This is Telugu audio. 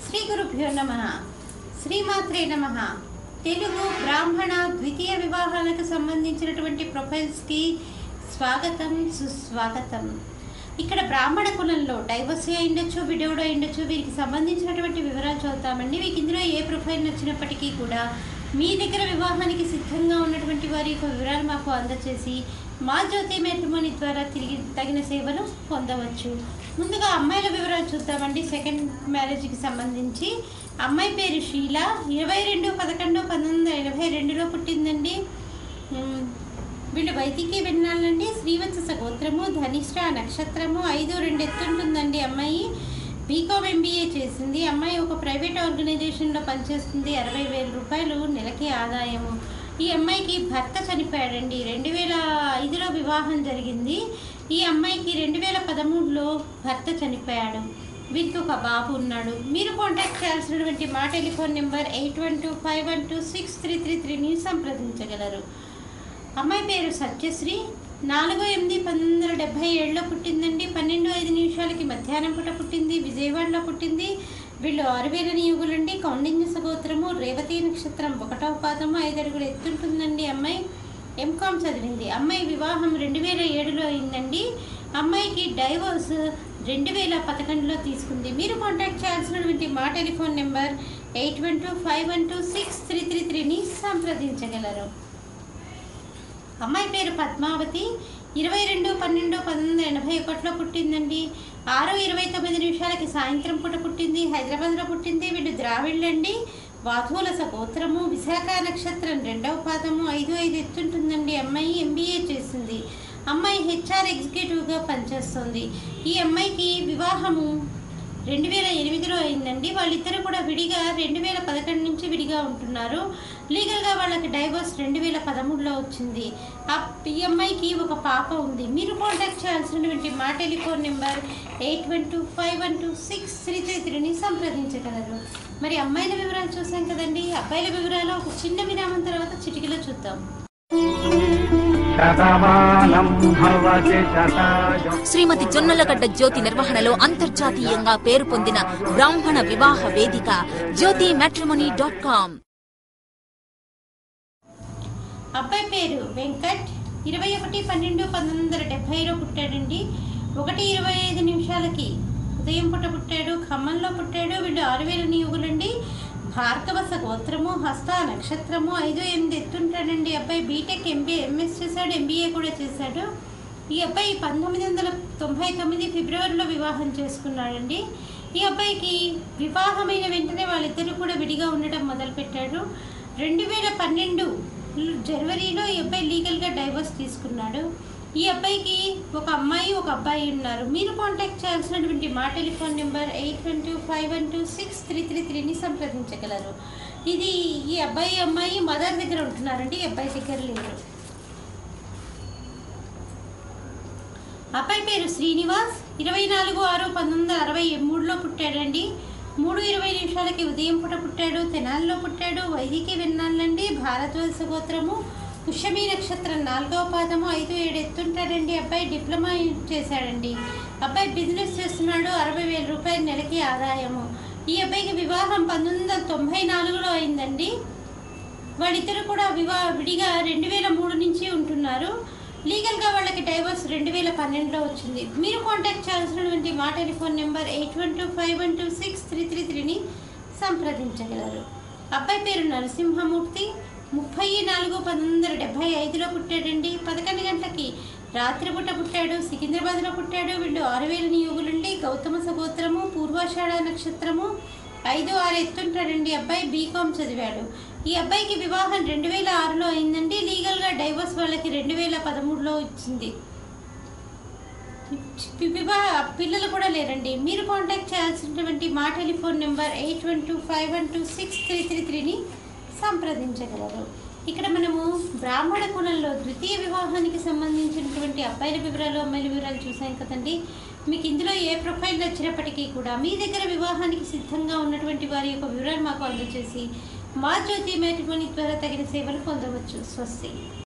శ్రీ గురుభ్యో నమ శ్రీమాత్రే నమ తెలుగు బ్రాహ్మణ ద్వితీయ వివాహాలకు సంబంధించినటువంటి ప్రొఫైల్స్కి స్వాగతం సుస్వాగతం ఇక్కడ బ్రాహ్మణ కులంలో డైవర్స్ అయి ఉండొచ్చు విడోడ్ అయి ఉండొచ్చు వీరికి సంబంధించినటువంటి వివరాలు చదువుతామండి మీకు ఇందులో ఏ ప్రొఫైల్ నచ్చినప్పటికీ కూడా మీ దగ్గర వివాహానికి సిద్ధంగా ఉన్నటువంటి వారి యొక్క వివరాలు మాకు అందచేసి మా జ్యోతి మ్యాట్రిమోని ద్వారా తిరిగి తగిన సేవలు పొందవచ్చు ముందుగా అమ్మాయిల వివరాలు చూద్దామండి సెకండ్ మ్యారేజ్కి సంబంధించి అమ్మాయి పేరు షీల ఇరవై రెండు పదకొండు పంతొమ్మిది వందల ఎనభై రెండులో పుట్టిందండి ఉమ్, వీళ్ళు వైదికి విన్నాళ్ళండి శ్రీవత్స గోత్రము ధనిష్ట నక్షత్రము ఐదు రెండు ఎత్తుంటుందండి అమ్మాయి బీకామ్ ఎంబీఏ చేసింది అమ్మాయి ఒక ప్రైవేట్ ఆర్గనైజేషన్లో పనిచేస్తుంది అరవై వేల రూపాయలు నెలకి ఆదాయము ఈ అమ్మాయికి భర్త చనిపోయాడండి రెండు వేల ఐదులో వివాహం జరిగింది ఈ అమ్మాయికి రెండు వేల పదమూడులో భర్త చనిపోయాడు వీరికి ఒక బాబు ఉన్నాడు మీరు కాంటాక్ట్ చేయాల్సినటువంటి మా telephone number eight one two five one two six three three త్రీని సంప్రదించగలరు అమ్మాయి పేరు సత్యశ్రీ నాలుగు ఎనిమిది పంతొమ్మిది వందల డెబ్బై ఏడులో పుట్టిందండి పన్నెండు ఐదు నిమిషాలకి మధ్యాహ్నం పూట పుట్టింది విజయవాడలో పుట్టింది వీళ్ళు ఆరువేల నియోగులండి కౌండిన్య సగోత్రము రేవతి నక్షత్రం ఒకటవ పాదము ఐదు అడుగులు ఎత్తుంటుందండి అమ్మాయి ఎంకామ్ చదివింది అమ్మాయి వివాహం రెండు వేల ఏడులో అయిందండి అమ్మాయికి డైవోర్స్ రెండు వేల పదకొండులో తీసుకుంది మీరు కాంటాక్ట్ చేయాల్సినటువంటి మా telephone number eight one two five one two six three three త్రీని సంప్రదించగలరు అమ్మాయి పేరు పద్మావతి ఇరవై రెండు పన్నెండు పంతొమ్మిది వందల ఎనభై ఒకటిలో పుట్టిందండి ఆరు ఇరవై తొమ్మిది నిమిషాలకి సాయంత్రం పూట పుట్టింది హైదరాబాద్లో పుట్టింది వీళ్ళు ద్రావిళ్ళండి వాధువులస గోత్రము విశాఖ నక్షత్రం రెండవ పాదము ఐదు ఐదు ఎత్తుంటుందండి అమ్మాయి ఎంబీఏ చేసింది అమ్మాయి హెచ్ఆర్ ఎగ్జిక్యూటివ్గా పనిచేస్తుంది ఈ అమ్మాయికి వివాహము రెండు వేల ఎనిమిదిలో అయిందండి వాళ్ళిద్దరూ కూడా విడిగా రెండు వేల పదకొండు నుంచి విడిగా ఉంటున్నారు లీగల్గా వాళ్ళకి డైవర్స్ రెండు వేల పదమూడులో వచ్చింది ఆ ఈ అమ్మాయికి ఒక పాప ఉంది మీరు కాంటాక్ట్ చేయాల్సినటువంటి మా telephone number eight one two five one two six three three త్రీని సంప్రదించగలరు మరి అమ్మాయిల వివరాలు చూసాం కదండి అబ్బాయిల వివరాలు ఒక చిన్న విరామం తర్వాత చిటికలో చూద్దాం శతమానం భవతి శతాయు శ్రీమతి జొన్నలగడ్డ జ్యోతి నిర్వహణలో అంతర్జాతీయంగా పేరు పొందిన బ్రాహ్మణ వివాహ వేదిక జ్యోతి మ్యాట్రిమోనీ డాట్ కామ్ అబ్బాయి పేరు వెంకట్ ఇరవై ఒకటి పన్నెండు పంతొమ్మిది వందల డెబ్బైలో పుట్టాడండి ఒకటి ఇరవై ఐదు నిమిషాలకి ఉదయం పూట పుట్టాడు ఖమ్మంలో పుట్టాడు వీళ్ళు ఆరు వేల నియోగులండి భార్గవస గోత్రము హస్త నక్షత్రము ఐదు ఎనిమిది ఎత్తుంటాడండి అబ్బాయి బీటెక్ ఎంబీఏ ఎంఎస్ చేశాడు ఎంబీఏ కూడా చేశాడు ఈ అబ్బాయి పంతొమ్మిది వందల తొంభై తొమ్మిది ఫిబ్రవరిలో వివాహం చేసుకున్నాడండి ఈ అబ్బాయికి వివాహమైన వెంటనే వాళ్ళిద్దరూ కూడా విడిగా ఉండడం మొదలుపెట్టాడు రెండు వేల పన్నెండు జనవరిలో ఈ అబ్బాయి లీగల్గా డైవర్స్ తీసుకున్నాడు ఈ అబ్బాయికి ఒక అమ్మాయి ఒక అబ్బాయి ఉన్నారు మీరు కాంటాక్ట్ చేయాల్సినటువంటి మా telephone number eight one two five one two six three three త్రీని సంప్రదించగలరు ఇది ఈ అబ్బాయి అమ్మాయి మదర్ దగ్గర ఉంటున్నారండి ఈ అబ్బాయి దగ్గర లేరు అబ్బాయి పేరు శ్రీనివాస్ ఇరవై నాలుగు ఆరు పంతొమ్మిది వందల అరవై మూడులో పుట్టాడండి మూడు ఇరవై నిమిషాలకి ఉదయం పూట పుట్టాడు తెనాలిలో పుట్టాడు వైదికి విన్నాళ్ళండి భారతవలస గోత్రము పుష్యమి నక్షత్రం నాలుగవ పాదము ఐదు ఏడు ఎత్తుంటాడండి అబ్బాయి డిప్లొమా చేశాడండి అబ్బాయి బిజినెస్ చేస్తున్నాడు అరవై వేల రూపాయల నెలకి ఆదాయము ఈ అబ్బాయికి వివాహం పంతొమ్మిది వందల తొంభై నాలుగులో అయిందండి వాళ్ళిద్దరు కూడా వివా విడిగా రెండు వేల మూడు నుంచి ఉంటున్నారు లీగల్గా వాళ్ళకి డైవర్స్ రెండు వేల పన్నెండులో వచ్చింది మీరు కాంటాక్ట్ చేయాల్సినటువంటి మా telephone number eight one two five one two six three three త్రీని సంప్రదించగలరు అబ్బాయి పేరు నరసింహమూర్తి ముప్పై నాలుగు పంతొమ్మిది వందల డెబ్బై ఐదులో పుట్టాడండి పదకొండు గంటలకి రాత్రిపూట పుట్టాడు సికింద్రాబాద్లో పుట్టాడు వీళ్ళు ఆరు వేల నియోగులుండి గౌతమ సగోత్రము పూర్వాషాఢ నక్షత్రము ఐదు ఆరు ఎత్తుంటాడండి అబ్బాయి బీకామ్ చదివాడు ఈ అబ్బాయికి వివాహం రెండు వేల ఆరులో అయిందండి లీగల్గా డైవర్స్ వాళ్ళకి రెండు వేల పదమూడులో ఇచ్చింది పి- వివాహ పిల్లలు కూడా లేరండి మీరు కాంటాక్ట్ చేయాల్సినటువంటి మా telephone number eight one two five one two six three three త్రీని సంప్రదించగలరు ఇక్కడ మనము బ్రాహ్మణ కులంలో ద్వితీయ వివాహానికి సంబంధించినటువంటి అబ్బాయిల వివరాలు అమ్మాయిల వివరాలు చూసాం కదండి మీకు ఇందులో ఏ ప్రొఫైల్ నచ్చినప్పటికీ కూడా మీ దగ్గర వివాహానికి సిద్ధంగా ఉన్నటువంటి వారి యొక్క వివరాలు మాకు అందజేసి మా జ్యోతి మ్యాట్రిమోని ద్వారా తగిన సేవలు పొందవచ్చు స్వస్తి